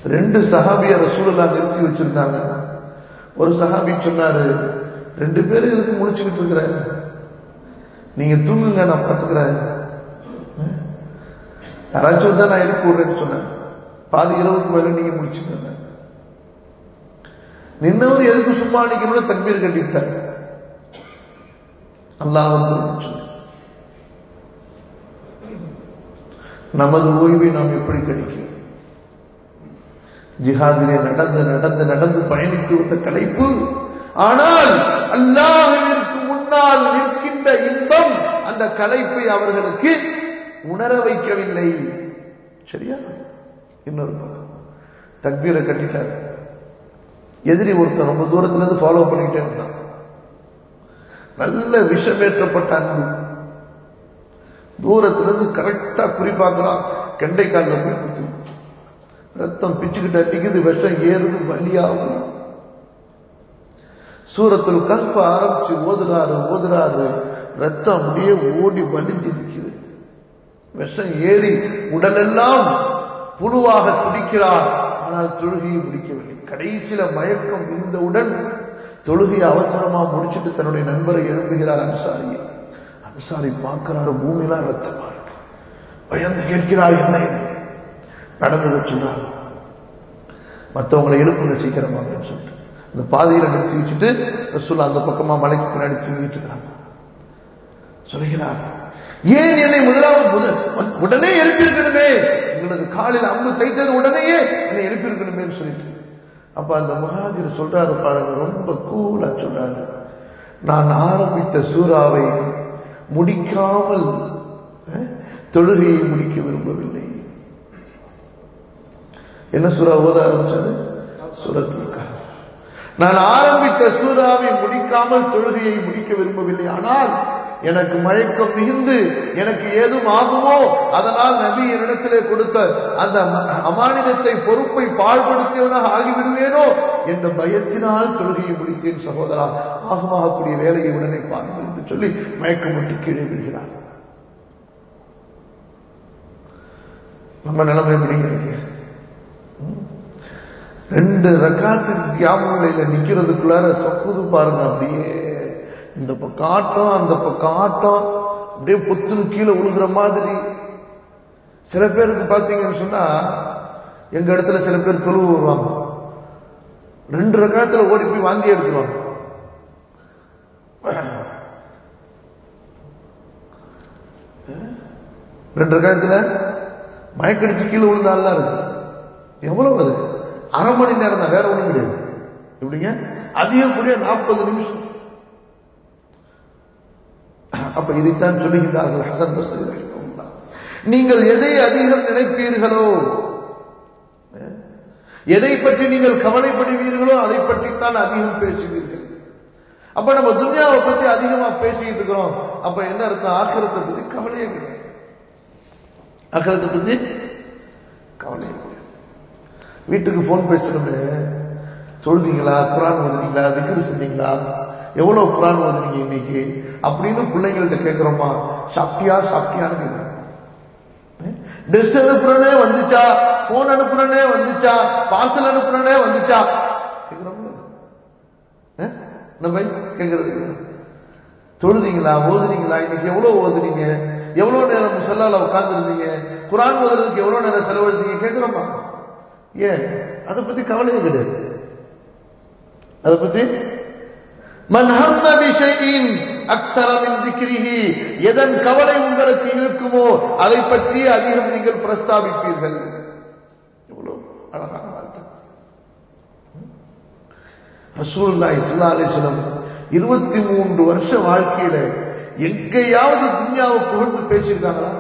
ரெண்டு சஹாபிய ரசூலுல்லா நிறுத்தி வச்சிருந்தாங்க ஒரு சஹாபி சொன்னாரு ரெண்டு பேரும் இதுக்கு முடிச்சுக்கிட்டு இருக்கிற நீங்க தூங்குங்க நான் பார்த்துக்கிறேன் யாராச்சும் வந்தா நான் எழுப்பி விடுறேன்னு சொன்னேன் பாதி இரவுக்கு மேல நீங்க முடிச்சுக்கோங்க நின்னவர் எதுக்கு சும்மா நிக்கணும்னு தக்பீர் கட்டிவிட்டார் அல்லாஹ் வந்து சொல்லி நமது ஓய்வை நாம் எப்படி கழிக்கிறோம் ஜிஹாதிலே நடந்து நடந்து நடந்து பயணித்து வந்த கலைப்பு ஆனால் அல்லாஹிற்கு முன்னால் நிற்கின்ற இன்பம் அந்த கலைப்பை அவர்களுக்கு உணர வைக்கவில்லை சரியா இன்னொரு பக்கம் தக்பீரை கட்டிட்டார் எதிரி ஒருத்தன் ரொம்ப தூரத்துல இருந்து ஃபாலோ பண்ணிக்கிட்டே வந்தான் நல்ல விஷமேற்றப்பட்ட அன்பு தூரத்திலிருந்து கரெக்டா குறிப்பாக்குறான் கெண்டைக்கால்ல போய் குத்து ரத்தம் பிச்சுக்கிட்டு அடிக்குது விஷம் ஏறுது வலியாகும் சூரத்தில் கல்ப ஆரம்பிச்சு ஓதுறாரு ஓதுறாரு ரத்தம் அப்படியே ஓடி வலிஞ்சு நிற்குது விஷம் ஏறி உடலெல்லாம் புழுவாக துடிக்கிறார் ஆனால் தொழுகையை முடிக்கவில்லை கடைசியில மயக்கம் இருந்தவுடன் தொழுகையை அவசரமா முடிச்சிட்டு தன்னுடைய நண்பரை எழுப்புகிறார் அன்சாரி அன்சாரி பார்க்கிறாரு பூமியெல்லாம் ரத்தமா இருக்கு பயந்து கேட்கிறார் என்ன நடந்ததை சொன்னார் மற்றவங்களை எழுப்புங்க சீக்கிரமா அப்படின்னு சொல்லிட்டு அந்த பாதையில நிறுத்தி வச்சுட்டு ரசூல்லா அந்த பக்கமா மலைக்கு பின்னாடி தூங்கிட்டு இருக்கிறாங்க சொல்கிறார் ஏன் என்னை முதலாவது முதல் உடனே எழுப்பியிருக்கணுமே உங்களது காலில் அம்பு தைத்தது உடனேயே என்னை எழுப்பியிருக்கணுமே சொல்லிட்டு அப்ப அந்த மகாஜர் சொல்றாரு பாருங்க ரொம்ப கூலா சொல்றாரு நான் ஆரம்பித்த சூறாவை முடிக்காமல் தொழுகையை முடிக்க விரும்பவில்லை என்ன சூறா ஓத ஆரம்பிச்சது சூரத்திற்காக நான் ஆரம்பித்த சூறாவை முடிக்காமல் தொழுகையை முடிக்க விரும்பவில்லை ஆனால் எனக்கு மயக்கம் மிகுந்து எனக்கு ஏதும் ஆகுமோ அதனால் நபி என்னிடத்திலே கொடுத்த அந்த அமானிதத்தை பொறுப்பை பாழ்படுத்தியவனாக ஆகிவிடுவேனோ என்ற பயத்தினால் தொழுகையை முடித்தேன் சகோதரா ஆகமாகக்கூடிய வேலையை உடனே பாருங்கள் என்று சொல்லி மயக்கம் விட்டு கீழே விடுகிறார் நம்ம நிலைமை முடிங்க ரெண்டு ரக்காத்து கியாமலையில நிக்கிறதுக்குள்ளார சொக்குது பாருங்க அப்படியே இந்த பக்கம் ஆட்டம் அந்த பக்கம் ஆட்டம் அப்படியே பொத்துன்னு கீழே விழுகிற மாதிரி சில பேருக்கு பார்த்தீங்கன்னு சொன்னா எங்க இடத்துல சில பேர் தொழுவு வருவாங்க ரெண்டு ரக்காத்துல ஓடி போய் வாந்தி எடுத்துருவாங்க ரெண்டு ரக்காத்துல மயக்கடிச்சு கீழே விழுந்தாலாம் இருக்கு எவ்வளவு அது அரை மணி நேரம் தான் வேற ஒண்ணும் கிடையாது எப்படிங்க அதிகப்படியா நாற்பது நிமிஷம் அப்ப இதைத்தான் சொல்லுகின்றார்கள் ஹசன் பசரி நீங்கள் எதை அதிகம் நினைப்பீர்களோ எதை பற்றி நீங்கள் கவலைப்படுவீர்களோ அதை பற்றித்தான் அதிகம் பேசுவீர்கள் அப்ப நம்ம துன்யாவை பத்தி அதிகமா பேசிக்கிட்டு இருக்கிறோம் அப்ப என்ன அர்த்தம் ஆக்கிரத்தை பத்தி கவலையே கிடையாது ஆக்கிரத்தை பத்தி கவலையே கிடையாது வீட்டுக்கு போன் பேசணும்னு தொழுதீங்களா குரான் ஓதுனீங்களா திக்ரு செஞ்சீங்களா எவ்வளவு குரான் ஓதுனீங்க இன்னைக்கு அப்படின்னு பிள்ளைங்கள்ட்ட கேட்கிறோமா சாப்பிட்டியா சாப்பிட்டியான்னு கேட்கிறோம் ட்ரெஸ் அனுப்புறனே வந்துச்சா போன் அனுப்புறனே வந்துச்சா பார்சல் அனுப்புறனே வந்துச்சா கேட்கிறோம்ல நம்ம கேட்கறது தொழுதீங்களா ஓதுனீங்களா இன்னைக்கு எவ்வளவு ஓதுனீங்க எவ்வளவு நேரம் முசல்லால உட்கார்ந்துருந்தீங்க குரான் ஓதுறதுக்கு எவ்வளவு நேரம் செலவழித்தீங்க கேட்கிறோமா ஏன் அதை பத்தி கவலையே கிடையாது அதை பத்தி மன் ஹம்ம பிஷைஇன் அக்ஸர மின் திக்ரிஹி எதன் கவலை உங்களுக்கு இருக்குமோ அதை பற்றி அதிகம் நீங்கள் பிரஸ்தாபிப்பீர்கள் எவ்வளவு அழகான வார்த்தை ரசூலுல்லாஹி ஸல்லல்லாஹு அலைஹி வஸல்லம் 23 வருஷ வாழ்க்கையில எங்கேயாவது துன்யாவை புகழ்ந்து பேசியிருக்காங்களா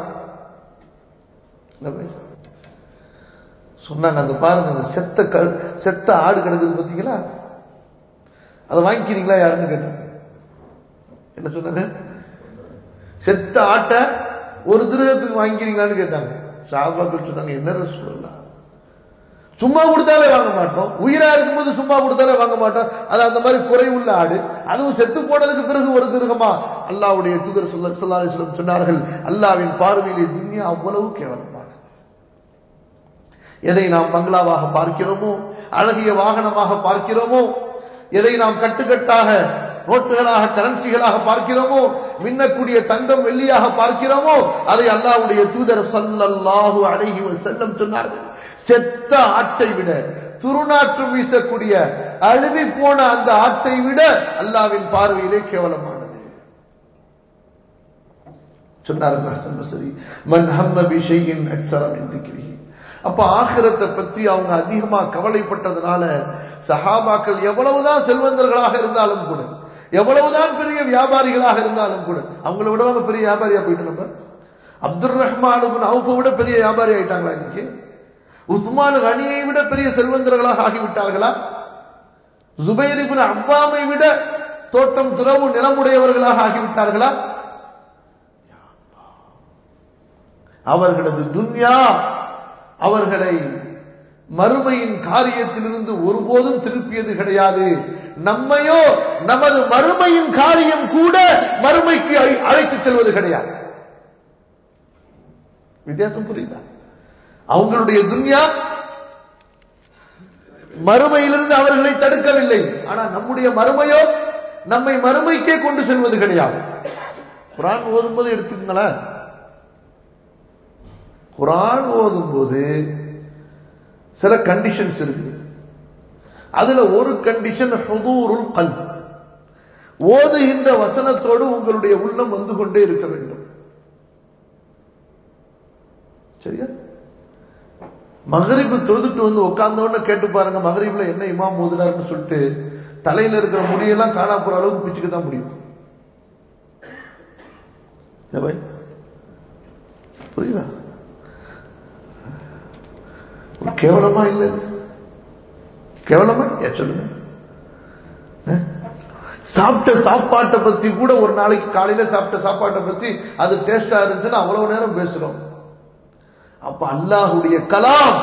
சொன்னாங்க அந்த பாருங்க அந்த செத்த க செத்த ஆடு கிடக்குது பார்த்தீங்களா அதை வாங்கிக்கிறீங்களா யாருன்னு கேட்டாங்க என்ன சொன்னாங்க செத்த ஆட்டை ஒரு திருகத்துக்கு வாங்கிக்கிறீங்களான்னு கேட்டாங்க சாபாக்கள் சொன்னாங்க என்ன சொல்லலாம் சும்மா கொடுத்தாலே வாங்க மாட்டோம் உயிரா இருக்கும்போது சும்மா கொடுத்தாலே வாங்க மாட்டோம் அது அந்த மாதிரி குறைவுள்ள ஆடு அதுவும் செத்து போனதுக்கு பிறகு ஒரு திருகமா அல்லாவுடைய தூதர் சொல்ல சொல்லாசலம் சொன்னார்கள் அல்லாவின் பார்வையிலே துன்யா அவ்வளவு கேவலமானது எதை நாம் பங்களாவாக பார்க்கிறோமோ அழகிய வாகனமாக பார்க்கிறோமோ எதை நாம் கட்டுக்கட்டாக நோட்டுகளாக கரன்சிகளாக பார்க்கிறோமோ மின்னக்கூடிய தங்கம் வெள்ளியாக பார்க்கிறோமோ அதை அல்லாஹ்வுடைய தூதர் ஸல்லல்லாஹு அலைஹி வஸல்லம் சொன்னார்கள் செத்த ஆட்டை விட துருநாற்றம் வீசக்கூடிய அழுவி போன அந்த ஆட்டை விட அல்லாவின் பார்வையிலே கேவலமானது சொன்னார்கள் ஹசன் பஸ்ரி மன் ஹம்ம பி ஷைஇன் அக்ஸர மின் திக்ரிஹி அப்ப ஆகிரத்தை பத்தி அவங்க அதிகமா கவலைப்பட்டதுனால சஹாபாக்கள் எவ்வளவுதான் செல்வந்தர்களாக இருந்தாலும் கூட எவ்வளவுதான் பெரிய வியாபாரிகளாக இருந்தாலும் கூட அவங்கள விட அவங்க பெரிய வியாபாரியா போயிட்டு நம்ம அப்துல் ரஹ்மான் அவுஃபை விட பெரிய வியாபாரி ஆயிட்டாங்களா இன்னைக்கு உஸ்மான் கனியை விட பெரிய செல்வந்தர்களாக ஆகிவிட்டார்களா ஜுபைரிபின் அவ்வாமை விட தோட்டம் துறவு நிலமுடையவர்களாக ஆகிவிட்டார்களா அவர்களது துன்யா அவர்களை மறுமையின் காரியத்திலிருந்து ஒருபோதும் திருப்பியது கிடையாது நம்மையோ நமது மறுமையின் காரியம் கூட மறுமைக்கு அழைத்துச் செல்வது கிடையாது வித்தியாசம் புரியுதா அவங்களுடைய துன்யா மறுமையிலிருந்து அவர்களை தடுக்கவில்லை ஆனா நம்முடைய மறுமையோ நம்மை மறுமைக்கே கொண்டு செல்வது கிடையாது குரான் ஓதும்போது எடுத்துக்கங்களேன் குரான் ஓதும் போது சில கண்டிஷன்ஸ் இருக்கு அதுல ஒரு கண்டிஷன் ஹுதூருல் கல் ஓதுகின்ற வசனத்தோடு உங்களுடைய உள்ளம் வந்து கொண்டே இருக்க வேண்டும் சரியா மகரிப்பு தொழுதுட்டு வந்து உட்கார்ந்தவொன்னு கேட்டு பாருங்க மகரிப்ல என்ன இமாம் ஓதுறாருன்னு சொல்லிட்டு தலையில இருக்கிற முடியெல்லாம் காணா போற அளவுக்கு பிச்சுக்க தான் முடியும் புரியுதா கேவலமா இல்லை கேவலமா ஏன் சொல்லுங்க சாப்பிட்ட சாப்பாட்டை பத்தி கூட ஒரு நாளைக்கு காலையில சாப்பிட்ட சாப்பாட்டை பத்தி அது டேஸ்டா இருந்துச்சுன்னா அவ்வளவு நேரம் பேசுறோம் அப்ப அல்லாஹுடைய கலாம்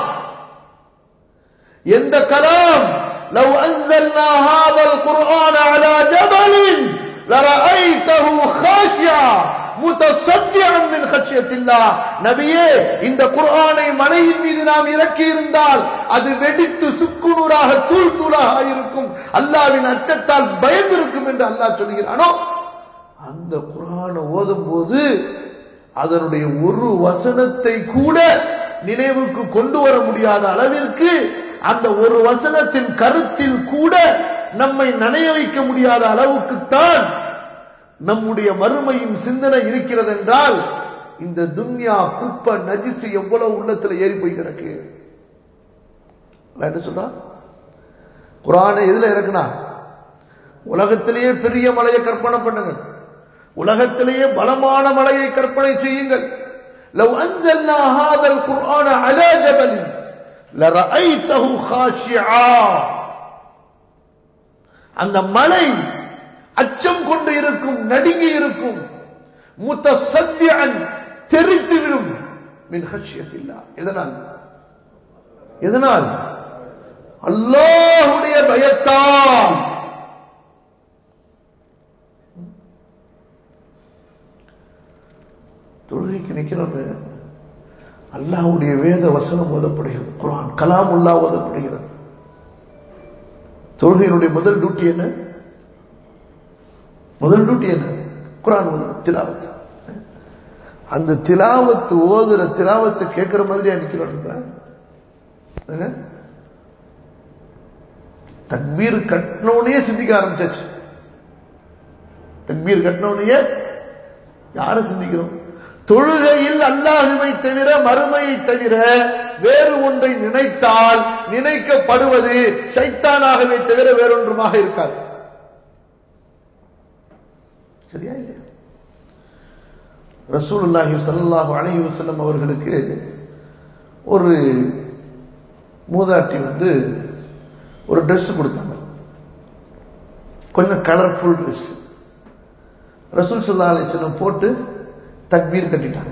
எந்த கலாம் لو أنزلنا هذا القرآن على جبل لرأيته خاشعا முத்தசத்தியம் மின் ஹட்சியத்தில்லா நபியே இந்த குர்ஆனை மலையின் மீது நாம் இறக்கி இருந்தால் அது வெடித்து சுக்குநூறாக தூள் தூளாக இருக்கும் அல்லாவின் அச்சத்தால் பயந்திருக்கும் என்று அல்லாஹ் சொல்கிறானோ அந்த குர்ஆனை ஓதும் போது அதனுடைய ஒரு வசனத்தை கூட நினைவுக்கு கொண்டு வர முடியாத அளவிற்கு அந்த ஒரு வசனத்தின் கருத்தில் கூட நம்மை நனைய வைக்க முடியாத அளவுக்குத்தான் நம்முடைய மறுமையின் சிந்தனை இருக்கிறது என்றால் இந்த துன்யா குப்ப நஜிசு எவ்வளவு உள்ளத்துல ஏறி போய் கிடக்கு என்ன சொல்றா குரானை எதுல இறக்குனா உலகத்திலேயே பெரிய மலையை கற்பனை பண்ணுங்க உலகத்திலேயே பலமான மலையை கற்பனை செய்யுங்கள் لو أنزلنا هذا القرآن على جبل لرأيته خاشعا அந்த மலை அச்சம் கொண்டு இருக்கும் நடுங்கி இருக்கும் முத்தசத்தியன் தெரித்து விடும் மின் ஹஷ்யத்தில்லா எதனால் எதனால் அல்லாஹுடைய பயத்தால் தொழுகைக்கு நிற்கிறோம் அல்லாஹுடைய வேத வசனம் ஓதப்படுகிறது குரான் கலாம் உள்ளா ஓதப்படுகிறது தொழுகையினுடைய முதல் டியூட்டி என்ன முதல் டியூட்டி என்ன குரான் ஓதுற திலாவத்து அந்த திலாவத்து ஓதுற திலாவத்தை கேட்கிற மாதிரியா நிக்கிறோம் தக்பீர் கட்டினோடனே சிந்திக்க ஆரம்பிச்சாச்சு தக்பீர் கட்டினோடனே யார சிந்திக்கிறோம் தொழுகையில் அல்லாஹுவை தவிர மறுமையை தவிர வேறு ஒன்றை நினைத்தால் நினைக்கப்படுவது சைத்தானாகவே தவிர வேறொன்றுமாக இருக்காது சரியா இல்லையா ரசூலுல்லாஹி ஸல்லல்லாஹு அலைஹி வஸல்லம் அவர்களுக்கு ஒரு மூதாட்டி வந்து ஒரு ட்ரெஸ் கொடுத்தாங்க கொஞ்சம் கலர்ஃபுல் ட்ரெஸ் ரசூல் சல்லா அலிஸ்லம் போட்டு தக்பீர் கட்டிட்டாங்க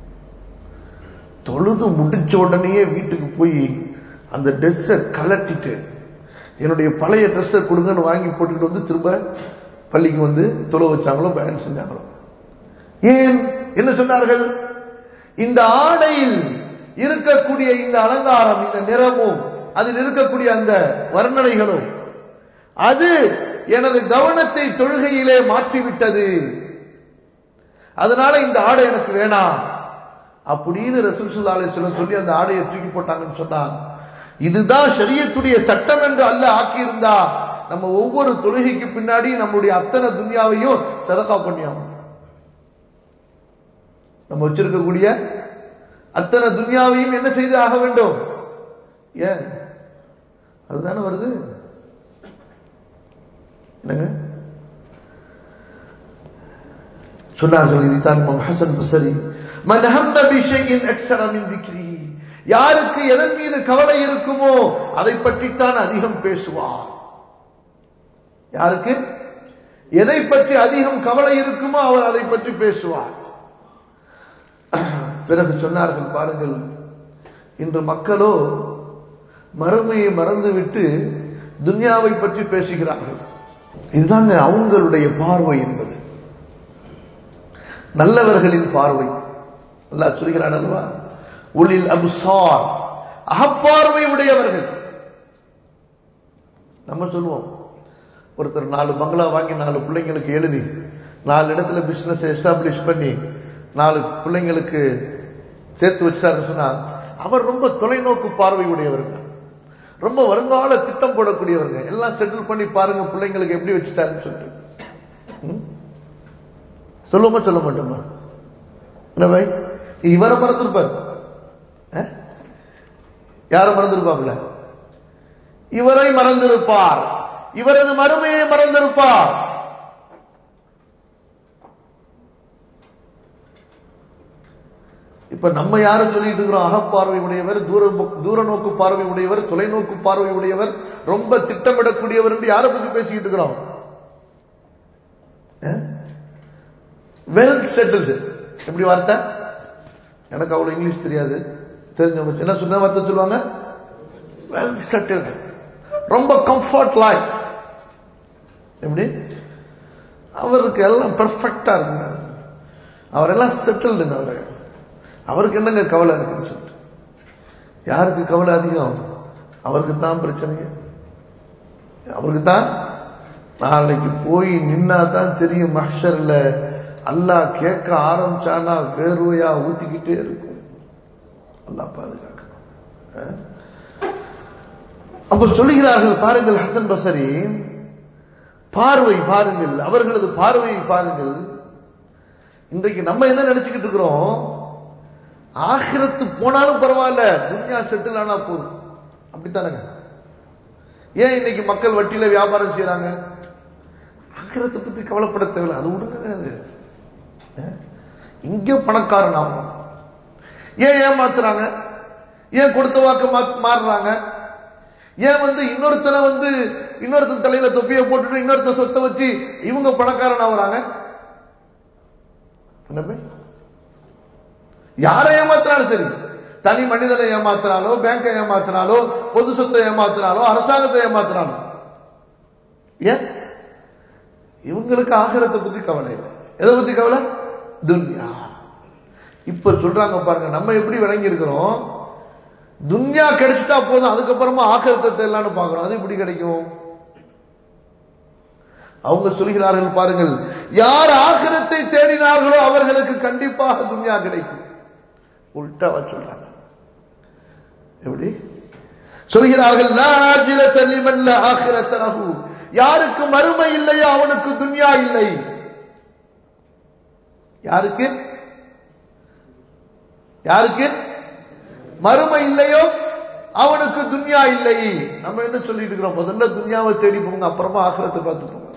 தொழுது முடிச்ச உடனேயே வீட்டுக்கு போய் அந்த ட்ரெஸ்ஸை கலட்டிட்டு என்னுடைய பழைய ட்ரெஸ்ஸை கொடுங்கன்னு வாங்கி போட்டுக்கிட்டு வந்து திரும்ப பள்ளிக்கு வந்து தொழ வச்சாங்களோ பயன் செஞ்சாங்களோ ஏன் என்ன சொன்னார்கள் இந்த ஆடையில் இருக்கக்கூடிய இந்த அலங்காரம் இந்த நிறமும் அதில் இருக்கக்கூடிய அந்த வர்ணனைகளும் அது எனது கவனத்தை தொழுகையிலே மாற்றிவிட்டது அதனால இந்த ஆடை எனக்கு வேணாம் அப்படின்னு ரசூல் சுல்லா அலிஸ்லம் சொல்லி அந்த ஆடையை தூக்கி போட்டாங்கன்னு சொன்னாங்க இதுதான் ஷரியத்துடைய சட்டம் என்று அல்ல ஆக்கியிருந்தா நம்ம ஒவ்வொரு தொழுகைக்கு பின்னாடி நம்மளுடைய அத்தனை துன்யாவையும் சதக்கா பண்ணியாகும் நம்ம வச்சிருக்கக்கூடிய அத்தனை துன்யாவையும் என்ன செய்து ஆக வேண்டும் ஏன் அதுதானே வருது என்னங்க சொன்னார்கள் இதுதான் ஹசன் பசரி மன் ஹம்ம பிஷையின் அக்ஸர மின் திக்ரி யாருக்கு எதன் மீது கவலை இருக்குமோ அதை பற்றித்தான் அதிகம் பேசுவார் யாருக்கு எதை பற்றி அதிகம் கவலை இருக்குமோ அவர் அதை பற்றி பேசுவார் பிறகு சொன்னார்கள் பாருங்கள் இன்று மக்களோ மறுமையை மறந்துவிட்டு துன்யாவை பற்றி பேசுகிறார்கள் இதுதாங்க அவங்களுடைய பார்வை என்பது நல்லவர்களின் பார்வை அல்லாஹ் சொல்கிறான் அல்லவா உளில் அபுசார் அகப்பார்வை உடையவர்கள் நம்ம சொல்லுவோம் ஒருத்தர் நாலு பங்களா வாங்கி நாலு பிள்ளைங்களுக்கு எழுதி நாலு இடத்துல பிசினஸ் எஸ்டாப்ளிஷ் பண்ணி நாலு பிள்ளைங்களுக்கு சேர்த்து வச்சிட்டாருன்னு சொன்னா அவர் ரொம்ப தொலைநோக்கு பார்வை உடையவர்கள் ரொம்ப வருங்கால திட்டம் போடக்கூடியவங்க எல்லாம் செட்டில் பண்ணி பாருங்க பிள்ளைங்களுக்கு எப்படி வச்சுட்டாருன்னு சொல்லிட்டு சொல்லுமா சொல்ல மாட்டோமா என்ன பாய் இவரை மறந்துருப்பார் யார மறந்திருப்பாப்ல இவரை மறந்திருப்பார் இவரது மறுமையை மறந்திருப்பார் இப்ப நம்ம யார சொல்லிட்டு இருக்கிறோம் அகப்பார்வை உடையவர் தூர தூர நோக்கு பார்வை உடையவர் தொலைநோக்கு பார்வை உடையவர் ரொம்ப திட்டமிடக்கூடியவர் என்று யாரை பத்தி பேசிக்கிட்டு இருக்கிறோம் வெல் செட்டில்டு எப்படி வார்த்தை எனக்கு அவ்வளவு இங்கிலீஷ் தெரியாது தெரிஞ்சவங்க என்ன சொன்ன வார்த்தை சொல்லுவாங்க வெல் செட்டில்டு ரொம்ப கம்ஃபர்ட் லைஃப் எப்படி அவருக்கு எல்லாம் பெர்ஃபெக்டா இருக்குங்க அவரெல்லாம் செட்டில்டுங்க அவரு அவருக்கு என்னங்க கவலை இருக்குன்னு சொல்லிட்டு யாருக்கு கவலை அதிகம் அவருக்கு தான் பிரச்சனைங்க அவருக்கு தான் நாளைக்கு போய் நின்னா தான் தெரியும் மஹர்ல அல்லாஹ் கேட்க ஆரம்பிச்சானா வேர்வையா ஊத்திக்கிட்டே இருக்கும் அல்லாஹ் பாதுகாக்கணும் அப்ப சொல்லுகிறார்கள் பாருங்கள் ஹசன் பசரி பார்வை பாருங்கள் அவர்களது பார்வையை பாருங்கள் இன்றைக்கு நம்ம என்ன நினைச்சுக்கிட்டு இருக்கிறோம் ஆகிரத்து போனாலும் பரவாயில்ல துன்யா செட்டில் ஆனா போதும் அப்படித்தானங்க ஏன் இன்னைக்கு மக்கள் வட்டியில வியாபாரம் செய்யறாங்க ஆகிரத்தை பத்தி கவலைப்பட தேவையில்லை அது விடுங்க அது இங்க பணக்காரன் ஆகணும் ஏன் ஏமாத்துறாங்க ஏன் கொடுத்த வாக்கு மாறுறாங்க ஏன் வந்து இன்னொருத்தனை வந்து இன்னொருத்தன் தலையில தொப்பியை போட்டுட்டு இன்னொருத்த சொத்தை வச்சு இவங்க பணக்காரன் ஆகுறாங்க யாரை ஏமாத்தினாலும் சரி தனி மனிதனை ஏமாத்தினாலோ பேங்கை ஏமாத்தினாலோ பொது சொத்தை ஏமாத்தினாலோ அரசாங்கத்தை ஏமாத்தினாலோ ஏன் இவங்களுக்கு ஆகிரத்தை பத்தி கவலை இல்லை எதை பத்தி கவலை துன்யா இப்ப சொல்றாங்க பாருங்க நம்ம எப்படி விளங்கி இருக்கிறோம் துன்யா கிடைச்சிட்டா போதும் அதுக்கப்புறமா ஆக்கிரத்தை எல்லாம்னு பாக்குறோம் அது எப்படி கிடைக்கும் அவங்க சொல்கிறார்கள் பாருங்கள் யார் ஆக்கிரத்தை தேடினார்களோ அவர்களுக்கு கண்டிப்பாக துன்யா கிடைக்கும் உல்டாவா சொல்றாங்க எப்படி சொல்கிறார்கள் லாஜில தள்ளிமல்ல ஆகிரத்தனகு யாருக்கு மறுமை இல்லையோ அவனுக்கு துன்யா இல்லை யாருக்கு யாருக்கு மறுமை இல்லையோ அவனுக்கு துன்யா இல்லை நம்ம என்ன சொல்லிட்டு இருக்கிறோம் முதல்ல துன்யாவை தேடி போங்க அப்புறமா ஆக்கிரத்தை பார்த்து போங்க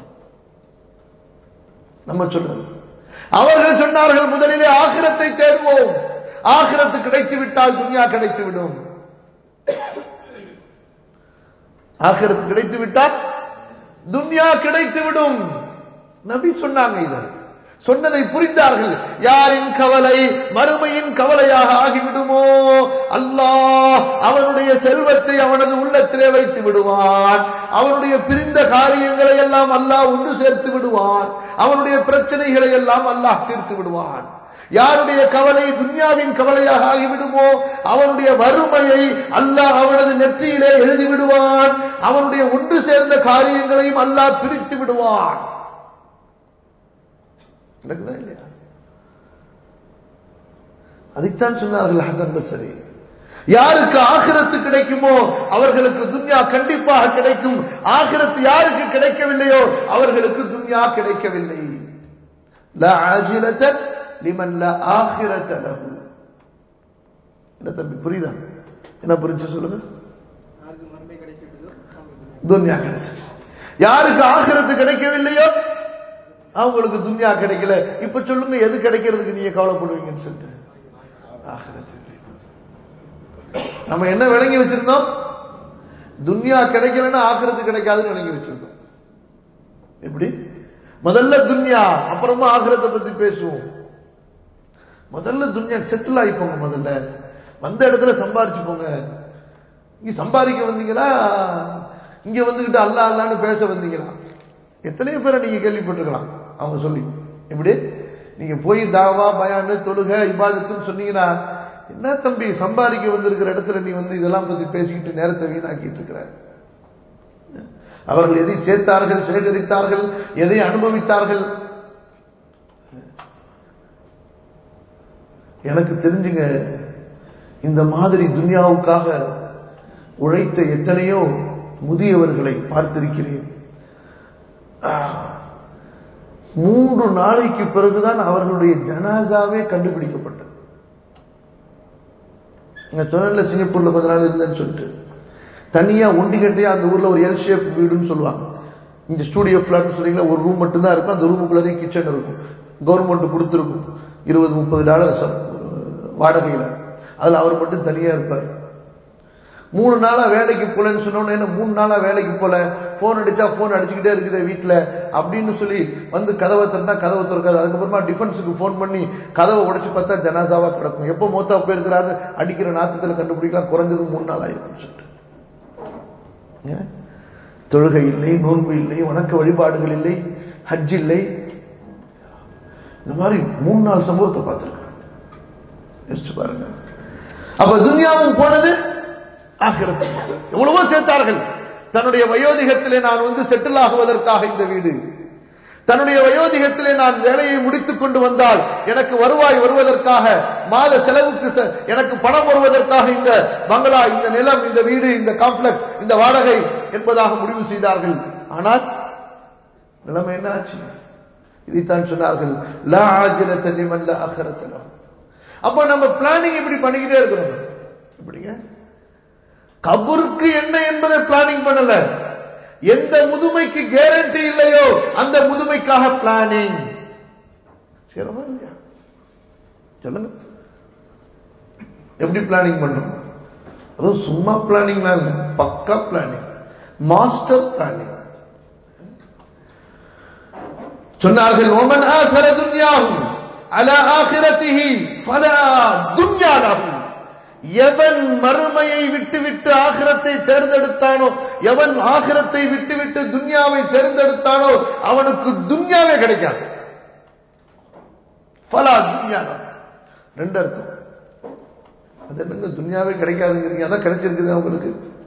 நம்ம சொல்றது அவர்கள் சொன்னார்கள் முதலிலே ஆகிரத்தை தேடுவோம் ஆகிரத்து கிடைத்து விட்டால் துன்யா கிடைத்து விடும் ஆகிரத்து கிடைத்து விட்டால் துன்யா கிடைத்து விடும் நபி சொன்னாங்க இதை சொன்னதை புரிந்தார்கள் யாரின் கவலை மறுமையின் கவலையாக ஆகிவிடுமோ அல்லாஹ் அவனுடைய செல்வத்தை அவனது உள்ளத்திலே வைத்து விடுவான் அவனுடைய பிரிந்த காரியங்களை எல்லாம் அல்லாஹ் ஒன்று சேர்த்து விடுவான் அவனுடைய பிரச்சனைகளை எல்லாம் அல்லாஹ் தீர்த்து விடுவான் யாருடைய கவலை துன்யாவின் கவலையாக ஆகிவிடுமோ அவனுடைய வறுமையை அல்லாஹ் அவனது நெற்றியிலே எழுதி விடுவான் அவனுடைய ஒன்று சேர்ந்த காரியங்களையும் அல்லாஹ் பிரித்து விடுவான் நடக்குதா இல்லையா அதைத்தான் சொன்னார்கள் ஹசன் பசரி யாருக்கு ஆகிரத்து கிடைக்குமோ அவர்களுக்கு துன்யா கண்டிப்பாக கிடைக்கும் ஆகிரத்து யாருக்கு கிடைக்கவில்லையோ அவர்களுக்கு துன்யா கிடைக்கவில்லை லா ஆஜிலத லிமன் லா ஆகிரத லஹு என்ன தம்பி புரியுதா என்ன புரிஞ்சு சொல்லுங்க யாருக்கு மறுமை கிடைச்சிட்டதோ அவங்களுக்கு துன்யா கிடைச்சது யாருக்கு ஆகிரத்து கிடைக்கவில்லையோ அவங்களுக்கு துன்யா கிடைக்கல இப்ப சொல்லுங்க எது கிடைக்கிறதுக்கு நீங்க கவலைப்படுவீங்கன்னு சொல்லிட்டு ஆகிரத்து நம்ம என்ன விளங்கி வச்சிருந்தோம் துன்யா கிடைக்கலன்னா ஆகிரத்து கிடைக்காதுன்னு விளங்கி வச்சிருந்தோம் எப்படி முதல்ல துன்யா அப்புறமா ஆகிரத்தை பத்தி பேசுவோம் முதல்ல துன்யா செட்டில் ஆயிப்போங்க முதல்ல வந்த இடத்துல சம்பாரிச்சு போங்க இங்க சம்பாதிக்க வந்தீங்களா இங்க வந்துகிட்டு அல்லா அல்லான்னு பேச வந்தீங்களா எத்தனையோ பேரை நீங்க கேள்விப்பட்டிருக்கலாம் அவங்க சொல்லி எப்படி நீங்க போய் தாவா பயான்னு தொழுக இபாதத்துன்னு சொன்னீங்கன்னா என்ன தம்பி சம்பாதிக்க வந்திருக்கிற இடத்துல நீ வந்து இதெல்லாம் பத்தி பேசிக்கிட்டு நேரத்தை வீணாக்கிட்டு இருக்கிற அவர்கள் எதை சேர்த்தார்கள் சேகரித்தார்கள் எதை அனுபவித்தார்கள் எனக்கு தெரிஞ்சுங்க இந்த மாதிரி துன்யாவுக்காக உழைத்த எத்தனையோ முதியவர்களை பார்த்திருக்கிறேன் மூன்று நாளைக்கு பிறகுதான் அவர்களுடைய ஜனாசாவே கண்டுபிடிக்கப்பட்டது நான் சொன்னேன்ல சிங்கப்பூர்ல கொஞ்ச நாள் இருந்தேன்னு சொல்லிட்டு தனியா ஒண்டிகட்டையா அந்த ஊர்ல ஒரு எல் ஷேப் வீடுன்னு சொல்லுவாங்க இங்க ஸ்டூடியோ பிளாட் சொன்னீங்களா ஒரு ரூம் மட்டும்தான் இருக்கும் அந்த ரூமுக்குள்ளே கிச்சன் இருக்கும் கவர்மெண்ட் கொடுத்துருக்கும் இருபது முப்பது டாலர் வாடகையில அதுல அவர் மட்டும் தனியா இருப்பார் மூணு நாளா வேலைக்கு போலன்னு சொன்னோன்னு என்ன மூணு நாளா வேலைக்கு போல போன் அடிச்சா போன் அடிச்சுக்கிட்டே இருக்குது வீட்டுல அப்படின்னு சொல்லி வந்து கதவை திறந்தா கதவை திறக்காது அதுக்கப்புறமா டிஃபென்ஸுக்கு போன் பண்ணி கதவை உடைச்சு பார்த்தா ஜனாசாவா கிடக்கும் எப்போ மூத்தா போயிருக்கிறாரு அடிக்கிற நாத்தத்துல கண்டுபிடிக்கலாம் குறைஞ்சது மூணு நாள் ஆயிருக்கும் சொல்லிட்டு ஏன்? தொழுகை இல்லை நோன்பு இல்லை வணக்க வழிபாடுகள் இல்லை ஹஜ் இல்லை இந்த மாதிரி மூணு நாள் சம்பவத்தை பார்த்திருக்கிறேன் யோசிச்சு பாருங்க அப்ப துன்யாவும் போனது ஆகிறது எவ்வளவோ சேர்த்தார்கள் தன்னுடைய வயோதிகத்திலே நான் வந்து செட்டில் ஆகுவதற்காக இந்த வீடு தன்னுடைய வயோதிகத்திலே நான் வேலையை முடித்துக் கொண்டு வந்தால் எனக்கு வருவாய் வருவதற்காக மாத செலவுக்கு ச- எனக்கு பணம் வருவதற்காக இந்த பங்களா இந்த நிலம் இந்த வீடு இந்த காம்ப்ளெக்ஸ் இந்த வாடகை என்பதாக முடிவு செய்தார்கள் ஆனால் நிலைமை என்ன ஆச்சு இதைத்தான் சொன்னார்கள் லா ஆஜிலத்த லிமன் லா அஹரத்த லஹு. அப்ப நம்ம பிளானிங் இப்படி பண்ணிக்கிட்டே இருக்கிறோம் எப்படிங்க கபருக்கு என்ன என்பதை பிளானிங் பண்ணல எந்த முதுமைக்கு கேரண்டி இல்லையோ அந்த முதுமைக்காக பிளானிங் சரிமா இல்லையா சொல்லுங்க எப்படி பிளானிங் பண்ணும் அதுவும் சும்மா பிளானிங்லாம் இல்ல பக்கா பிளானிங் மாஸ்டர் பிளானிங் சொன்னார்கள் ஒமன் ஆசர துன்யாஹு அலா ஆகிரத்திஹி ஃபலா துன்யா லஹு எவன் மறுமையை விட்டுவிட்டு ஆகிரத்தை தேர்ந்தெடுத்தானோ எவன் ஆகிரத்தை விட்டுவிட்டு துன்யாவை தேர்ந்தெடுத்தானோ அவனுக்கு துன்யாவே கிடைக்காது ஃபலா துன்யா லஹு. ரெண்டு அர்த்தம் அது என்னங்க துன்யாவே கிடைக்காதுங்கிறீங்க அதான் கிடைச்சிருக்குது அவங்களுக்கு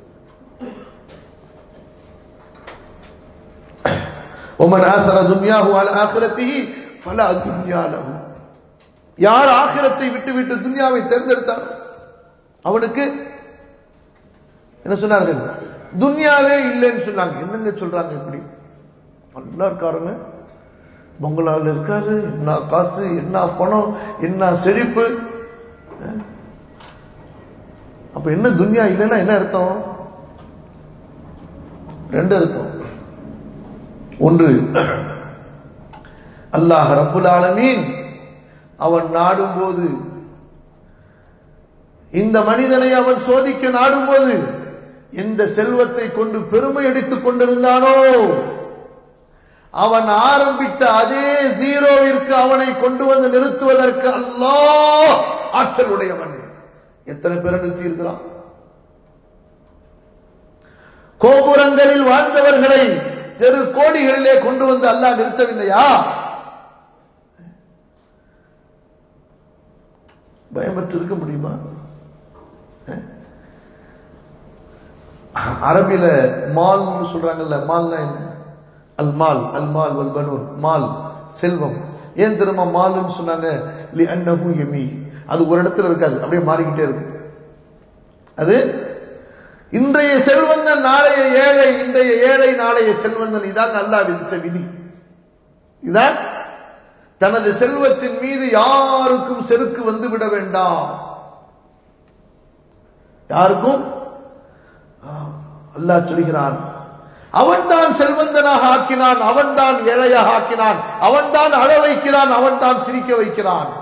ومن آثر دنياه على آخرته فلا دنيا له யார் ஆகிரத்தை விட்டு விட்டு துன்யாவை தேர்ந்தெடுத்தார் அவனுக்கு என்ன சொன்னார்கள் துன்யாவே இல்லைன்னு சொன்னாங்க என்னங்க சொல்றாங்க இப்படி நல்லா இருக்காருங்க பங்களாவில் இருக்காரு என்ன காசு என்ன பணம் என்ன செழிப்பு அஹ்? அப்ப என்ன துன்யா இல்லைன்னா என்ன அர்த்தம் ரெண்டு அர்த்தம் ஒன்று அல்லாஹ் ரப்புல் ஆலமீன் அவன் நாடும்போது இந்த மனிதனை அவன் சோதிக்க நாடும்போது எந்த செல்வத்தை கொண்டு பெருமை அடித்துக் கொண்டிருந்தானோ அவன் ஆரம்பித்த அதே ஜீரோவிற்கு அவனை கொண்டு வந்து நிறுத்துவதற்கு அல்லாஹ் ஆற்றல் உடையவன் எத்தனை பேரை நிறுத்தி இருக்கிறான் கோபுரங்களில் வாழ்ந்தவர்களை தெரு கோடிகளிலே கொண்டு வந்து அல்லாஹ் நிறுத்தவில்லையா பயமற்று இருக்க முடியுமா அரபில மால்னு சொல்றாங்கல்ல மால்னா என்ன அல் மால் அல் மால் வல் பனூர் மால் செல்வம் ஏன் தெரியுமா மால்னு சொன்னாங்க லி அன்னஹு யமி அது ஒரு இடத்துல இருக்காது அப்படியே மாறிக்கிட்டே இருக்கும் அது இன்றைய செல்வந்தன் நாளைய ஏழை இன்றைய ஏழை நாளைய செல்வந்தன் இதான் அல்லாஹ் விதிச்ச விதி இதான் தனது செல்வத்தின் மீது யாருக்கும் செருக்கு வந்து விட வேண்டாம் யாருக்கும் அல்லாஹ் சொல்கிறான் அவன்தான் செல்வந்தனாக ஆக்கினான் அவன்தான் ஏழையாக ஆக்கினான் அவன்தான் அழ வைக்கிறான் அவன்தான் சிரிக்க வைக்கிறான்